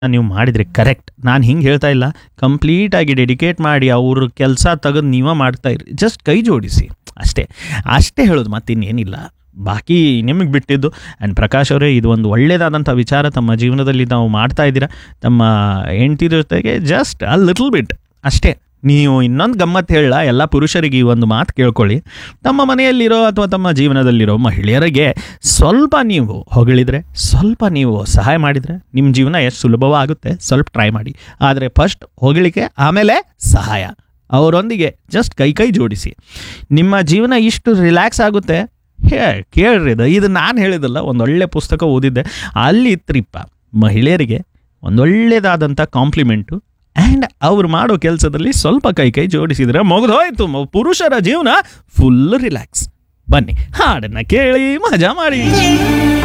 ನೀವು ಮಾಡಿದ್ರಿ ಕರೆಕ್ಟ್ ನಾನು ಹಿಂಗೆ ಹೇಳ್ತಾ ಇಲ್ಲ ಕಂಪ್ಲೀಟಾಗಿ ಡೆಡಿಕೇಟ್ ಮಾಡಿ ಅವ್ರ ಕೆಲಸ ತೆಗೆದು ನೀವೇ ಮಾಡ್ತಾ ಇರಿ ಜಸ್ಟ್ ಕೈ ಜೋಡಿಸಿ ಅಷ್ಟೇ ಅಷ್ಟೇ ಹೇಳೋದು ಮತ್ತಿನ್ನೇನಿಲ್ಲ ಬಾಕಿ ನಿಮಗೆ ಬಿಟ್ಟಿದ್ದು ಆ್ಯಂಡ್ ಪ್ರಕಾಶ್ ಅವರೇ ಇದು ಒಂದು ಒಳ್ಳೆಯದಾದಂಥ ವಿಚಾರ ತಮ್ಮ ಜೀವನದಲ್ಲಿ ನಾವು ಮಾಡ್ತಾ ಇದ್ದೀರಾ ತಮ್ಮ ಹೆಂಡತಿ ಜೊತೆಗೆ ಜಸ್ಟ್ ಅ ಲಿಟಲ್ ಬಿಟ್ ಅಷ್ಟೇ ನೀವು ಇನ್ನೊಂದು ಗಮ್ಮತ್ತು ಹೇಳ ಎಲ್ಲ ಪುರುಷರಿಗೆ ಈ ಒಂದು ಮಾತು ಕೇಳ್ಕೊಳ್ಳಿ ತಮ್ಮ ಮನೆಯಲ್ಲಿರೋ ಅಥವಾ ತಮ್ಮ ಜೀವನದಲ್ಲಿರೋ ಮಹಿಳೆಯರಿಗೆ ಸ್ವಲ್ಪ ನೀವು ಹೊಗಳಿದ್ರೆ ಸ್ವಲ್ಪ ನೀವು ಸಹಾಯ ಮಾಡಿದರೆ ನಿಮ್ಮ ಜೀವನ ಎಷ್ಟು ಸುಲಭವಾಗುತ್ತೆ ಸ್ವಲ್ಪ ಟ್ರೈ ಮಾಡಿ ಆದರೆ ಫಸ್ಟ್ ಹೊಗಳಿಕೆ ಆಮೇಲೆ ಸಹಾಯ ಅವರೊಂದಿಗೆ ಜಸ್ಟ್ ಕೈ ಕೈ ಜೋಡಿಸಿ ನಿಮ್ಮ ಜೀವನ ಇಷ್ಟು ರಿಲ್ಯಾಕ್ಸ್ ಆಗುತ್ತೆ ಹೇ ಕೇಳ್ರಿ ಇದು ಇದು ನಾನು ಹೇಳಿದಲ್ಲ ಒಂದೊಳ್ಳೆ ಪುಸ್ತಕ ಓದಿದ್ದೆ ಅಲ್ಲಿ ಇತ್ರಿಪ್ಪ ಮಹಿಳೆಯರಿಗೆ ಒಂದೊಳ್ಳೆಯದಾದಂಥ ಕಾಂಪ್ಲಿಮೆಂಟು ಆ್ಯಂಡ್ ಅವ್ರು ಮಾಡೋ ಕೆಲಸದಲ್ಲಿ ಸ್ವಲ್ಪ ಕೈ ಕೈ ಜೋಡಿಸಿದ್ರೆ ಮುಗಿದೋಯ್ತು ಮ- ಪುರುಷರ ಜೀವನ ಫುಲ್ ರಿಲ್ಯಾಕ್ಸ್ ಬನ್ನಿ ಹಾಡನ್ನು ಕೇಳಿ ಮಜಾ ಮಾಡಿ